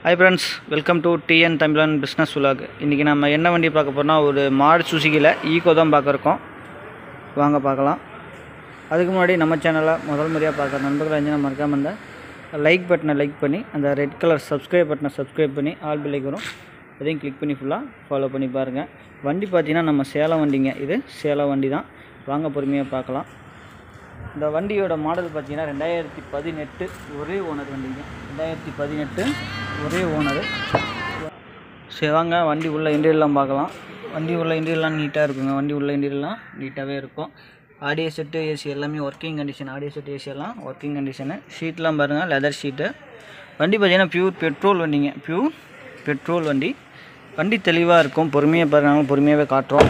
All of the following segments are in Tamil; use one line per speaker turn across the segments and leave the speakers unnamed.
hi friends welcome to TN Tamilan business vlog இன்றைக்கி நம்ம என்ன வண்டி பார்க்க போகிறோம்னா ஒரு மாடு சுசுகியில் ஈகோ தான் பார்க்க இருக்கோம் வாங்க பார்க்கலாம் அதுக்கு முன்னாடி நம்ம சேனலை முதல் முறையாக பார்க்குற நண்பர்கள் அஞ்சு மறக்காம இந்த லைக் பட்டனை லைக் பண்ணி அந்த ரெட் கலர் சப்ஸ்கிரைப் பட்டனை சப்ஸ்கிரைப் பண்ணி ஆல் பில்லைக்கு வரும் அதையும் கிளிக் பண்ணி ஃபுல்லாக ஃபாலோ பண்ணி பாருங்கள் வண்டி பார்த்தீங்கன்னா நம்ம சேலம் வண்டிங்க இது சேலம் வண்டி தான் வாங்க பொறுமையாக பார்க்கலாம் இந்த வண்டியோட மாடல் பார்த்தீங்கன்னா ரெண்டாயிரத்தி பதினெட்டு ஒரே ஓனர் வண்டிங்க ரெண்டாயிரத்தி பதினெட்டு ஒரே ஓனர் சரி வாங்க வண்டி உள்ள இன்டீரியர்லாம் பார்க்கலாம் வண்டி உள்ள இன்டீரியர்லாம் நீட்டாக இருக்குங்க வண்டி உள்ள இன்டீரியர்லாம் நீட்டாகவே இருக்கும் ஆடியோ செட்டு ஏசி எல்லாமே working condition audio set AC எல்லாம் ஒர்க்கிங் கண்டிஷனு ஷீட்லாம் பாருங்கள் லெதர் ஷீட்டு வண்டி பார்த்தீங்கன்னா பியூர் பெட்ரோல் வண்டிங்க பியூர் பெட்ரோல் வண்டி வண்டி தெளிவாக இருக்கும் பொறுமையாக பாருங்க பொறுமையாகவே காட்டுறோம்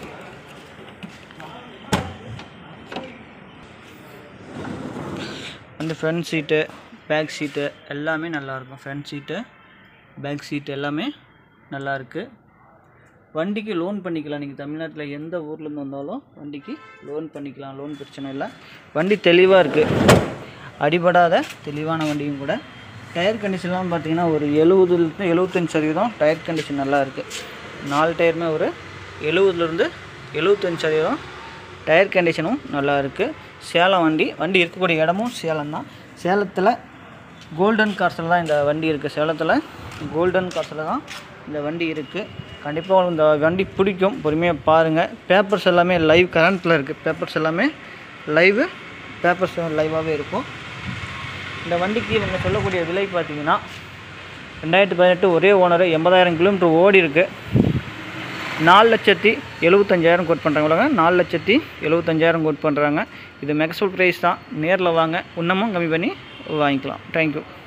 வந்து ஃப்ரண்ட் சீட்டு பேக் சீட்டு எல்லாமே நல்லாயிருக்கும் ஃப்ரண்ட் சீட்டு பேக் சீட்டு எல்லாமே நல்லாயிருக்கு வண்டிக்கு லோன் பண்ணிக்கலாம் நீங்கள் தமிழ்நாட்டில் எந்த ஊர்லேருந்து வந்தாலும் வண்டிக்கு லோன் பண்ணிக்கலாம் லோன் பிரச்சனை இல்லை வண்டி தெளிவாக இருக்குது அடிபடாத தெளிவான வண்டியும் கூட டயர் கண்டிஷன்லாம் பார்த்தீங்கன்னா ஒரு எழுபதுலேருந்து எழுபத்தஞ்சு சதவீதம் டயர் கண்டிஷன் நல்லா இருக்குது நாலு டயருமே ஒரு எழுபதுலேருந்து எழுபத்தஞ்சு சதவீதம் டயர் கண்டிஷனும் நல்லா இருக்குது சேலம் வண்டி வண்டி இருக்கக்கூடிய இடமும் சேலம் தான் சேலத்தில் கோல்டன் கார்ஸில் தான் இந்த வண்டி இருக்குது சேலத்தில் கோல்டன் கார்ஸில் தான் இந்த வண்டி இருக்குது கண்டிப்பாக உங்களுக்கு இந்த வண்டி பிடிக்கும் பொறுமையாக பாருங்கள் பேப்பர்ஸ் எல்லாமே லைவ் கரண்ட்டில் இருக்குது பேப்பர்ஸ் எல்லாமே லைவு பேப்பர்ஸ் லைவாகவே இருக்கும் இந்த வண்டிக்கு இவங்க சொல்லக்கூடிய விலை பார்த்தீங்கன்னா ரெண்டாயிரத்தி பதினெட்டு ஒரே ஓனர் எண்பதாயிரம் கிலோமீட்டர் ஓடி இருக்குது நாலு லட்சத்தி எழுபத்தஞ்சாயிரம் கோட் பண்ணுறாங்க நாலு லட்சத்தி எழுபத்தஞ்சாயிரம் கோட் பண்ணுறாங்க இது மெக்சூல் ப்ரைஸ் தான் நேரில் வாங்க இன்னமும் கம்மி பண்ணி வாங்கிக்கலாம் தேங்க்யூ